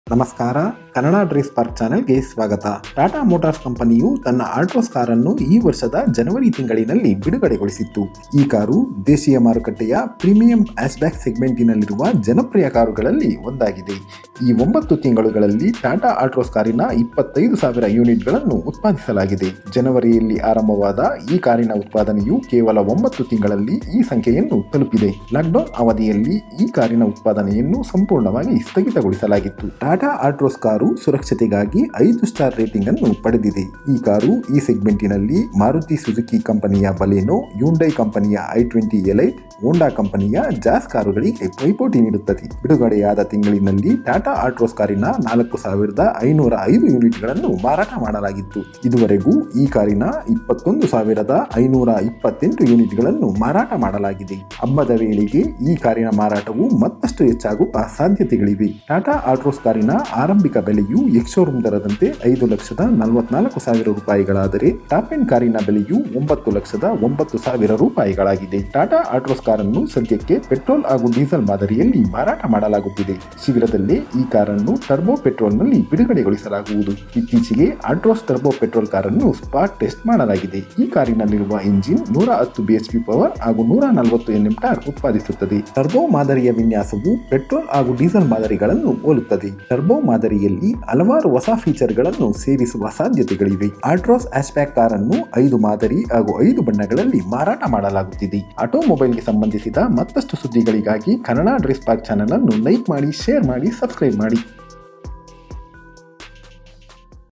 ನಮಸ್ಕಾರ Kannada Drèze park ಚಾನೆಲ್ಗೆ ಸ್ವಾಗತ ಟಾಟಾ ಮೋಟಾರ್ಸ್ ಕಂಪನಿಯು ತನ್ನ ಆಲ್ಟ್ರೋಸ್ ಕಾರನ್ನು ಈ ವರ್ಷದ ಜನವರಿ ತಿಂಗಳಿನಲ್ಲಿ ಬಿಡುಗಡೆಗೊಳಿಸಿತ್ತು ಈ ಕಾರು ದೇಶೀಯ ಮಾರುಕಟ್ಟೆಯ ಪ್ರೀಮಿಯಂ ಆಸ್ಬ್ಯಾಕ್ ಸೆಗ್ಮೆಂಟಿನಲ್ಲಿರುವ ಜನಪ್ರಿಯ ಕಾರುಗಳಲ್ಲಿ ಒಂದಾಗಿದೆ ಈ ಒಂಬತ್ತು ತಿಂಗಳುಗಳಲ್ಲಿ ಟಾಟಾ ಆಲ್ಟ್ರೋಸ್ ಕಾರಿನ ಇಪ್ಪತ್ತೈದು ಸಾವಿರ ಯೂನಿಟ್ಗಳನ್ನು ಉತ್ಪಾದಿಸಲಾಗಿದೆ ಜನವರಿಯಲ್ಲಿ ಆರಂಭವಾದ ಈ ಕಾರಿನ ಉತ್ಪಾದನೆಯು ಕೇವಲ ಒಂಬತ್ತು ತಿಂಗಳಲ್ಲಿ ಈ ಸಂಖ್ಯೆಯನ್ನು ತಲುಪಿದೆ ಲಾಕ್ಡೌನ್ ಅವಧಿಯಲ್ಲಿ ಈ ಕಾರಿನ ಉತ್ಪಾದನೆಯನ್ನು ಸಂಪೂರ್ಣವಾಗಿ ಸ್ಥಗಿತಗೊಳಿಸಲಾಗಿತ್ತು ಟಾಟಾ ಆಲ್ಟ್ರೋಸ್ ಕಾರು ಸುರಕ್ಷತೆಗಾಗಿ ಐದು ಸ್ಟಾರ್ ರೇಟಿಂಗ್ ಅನ್ನು ಪಡೆದಿದೆ ಈ ಕಾರು ಈ ಸೆಗ್ಮೆಂಟಿನಲ್ಲಿ ಮಾರುತಿ ಸುಜುಕಿ ಕಂಪನಿಯ ಬಲೇನೋ ಯುಂಡೈ ಕಂಪನಿಯ ಐ ಟ್ವೆಂಟಿ ಎಲೈಟ್ ಹೋಂಡಾ ಕಂಪನಿಯ ಜಾಸ್ ಕಾರುಗಳಿಗೆ ಪೈಪೋಟಿ ನೀಡುತ್ತದೆ ಬಿಡುಗಡೆಯಾದ ತಿಂಗಳಿನಲ್ಲಿ ಟಾಟಾ ಆಲ್ಟ್ರೋಸ್ ಕಾರಿನ ನಾಲ್ಕು ಸಾವಿರದ ಐನೂರ ಐದು ಯೂನಿಟ್ಗಳನ್ನು ಮಾರಾಟ ಮಾಡಲಾಗಿತ್ತು ಇದುವರೆಗೂ ಈ ಕಾರಿನ ಇಪ್ಪತ್ತೊಂದು ಸಾವಿರದ ಐನೂರ ಇಪ್ಪತ್ತೆಂಟು ಯೂನಿಟ್ಗಳನ್ನು ಮಾರಾಟ ಮಾಡಲಾಗಿದೆ ಹಬ್ಬದ ವೇಳೆಗೆ ಈ ಕಾರಿನ ಮಾರಾಟವು ಮತ್ತಷ್ಟು ಹೆಚ್ಚಾಗುವ ಸಾಧ್ಯತೆಗಳಿವೆ ಟಾಟಾ ಆಲ್ಟ್ರೋಸ್ ಕಾರಿನ ಆರಂಭಿಕ ಬೆಲೆಯು ಎಕ್ಸೋರೂಮ್ ದರದಂತೆ ಐದು ಲಕ್ಷದ ನಲವತ್ನಾಲ್ಕು ಸಾವಿರ ರೂಪಾಯಿಗಳಾದರೆ ಟಾಪ್ ಎಂಡ್ ಕಾರಿನ ಬೆಲೆಯು ಒಂಬತ್ತು ಲಕ್ಷದ ಒಂಬತ್ತು ಸಾವಿರ ರೂಪಾಯಿಗಳಾಗಿದೆ ಟಾಟಾ ಆಲ್ಟ್ರೋಸ್ ಕಾರನ್ನು ಸದ್ಯಕ್ಕೆ ಪೆಟ್ರೋಲ್ ಹಾಗೂ ಡೀಸೆಲ್ ಮಾದರಿಯಲ್ಲಿ ಮಾರಾಟ ಮಾಡಲಾಗುತ್ತಿದೆ ಶೀಘ್ರದಲ್ಲೇ ಈ ಕಾರನ್ನು ಟರ್ಬೋ ಪೆಟ್ರೋಲ್ನಲ್ಲಿ ಬಿಡುಗಡೆಗೊಳಿಸಲಾಗುವುದು ಇತ್ತೀಚೆಗೆ ಆಲ್ಟ್ರೋಸ್ ಟರ್ಬೋ ಪೆಟ್ರೋಲ್ ಕಾರನ್ನು ಸ್ಪಾಟ್ ಟೆಸ್ಟ್ ಮಾಡಲಾಗಿದೆ ಈ ಕಾರಿನಲ್ಲಿರುವ ಇಂಜಿನ್ ನೂರ ಹತ್ತು ಬಿಎಚ್ಪಿ ಪವರ್ ಹಾಗೂ ನೂರ ನಲವತ್ತು ಎನ್ಎಂ ಟಾರ್ ಉತ್ಪಾದಿಸುತ್ತದೆ ಟರ್ಬೋ ಮಾದರಿಯ ವಿನ್ಯಾಸವು ಪೆಟ್ರೋಲ್ ಹಾಗೂ ಡೀಸೆಲ್ ಮಾದರಿಗಳನ್ನು ಹೋಲುತ್ತದೆ ಟರ್ಬೋ ಮಾದರಿಯಲ್ಲಿ ಹಲವಾರು ಹೊಸ ಫೀಚರ್ಗಳನ್ನು ಸೇರಿಸುವ ಸಾಧ್ಯತೆಗಳಿವೆ ಆಲ್ಟ್ರೋಸ್ ಆಸ್ಪ್ಯಾಕ್ ಕಾರನ್ನು ಐದು ಮಾದರಿ ಹಾಗೂ ಐದು ಬಣ್ಣಗಳಲ್ಲಿ ಮಾರಾಟ ಮಾಡಲಾಗುತ್ತಿದೆ ಆಟೋಮೊಬೈಲ್ಗೆ ಸಂಬಂಧಿಸಿದ ಮತ್ತಷ್ಟು ಸುದ್ದಿಗಳಿಗಾಗಿ ಕನ್ನಡ ಡ್ರೆಸ್ ಪಾರ್ಕ್ ಚಾನೆಲ್ ಅನ್ನು ಲೈಕ್ ಮಾಡಿ ಶೇರ್ ಮಾಡಿ ಸಬ್ಸ್ಕ್ರೈಬ್ ಮಾಡಿ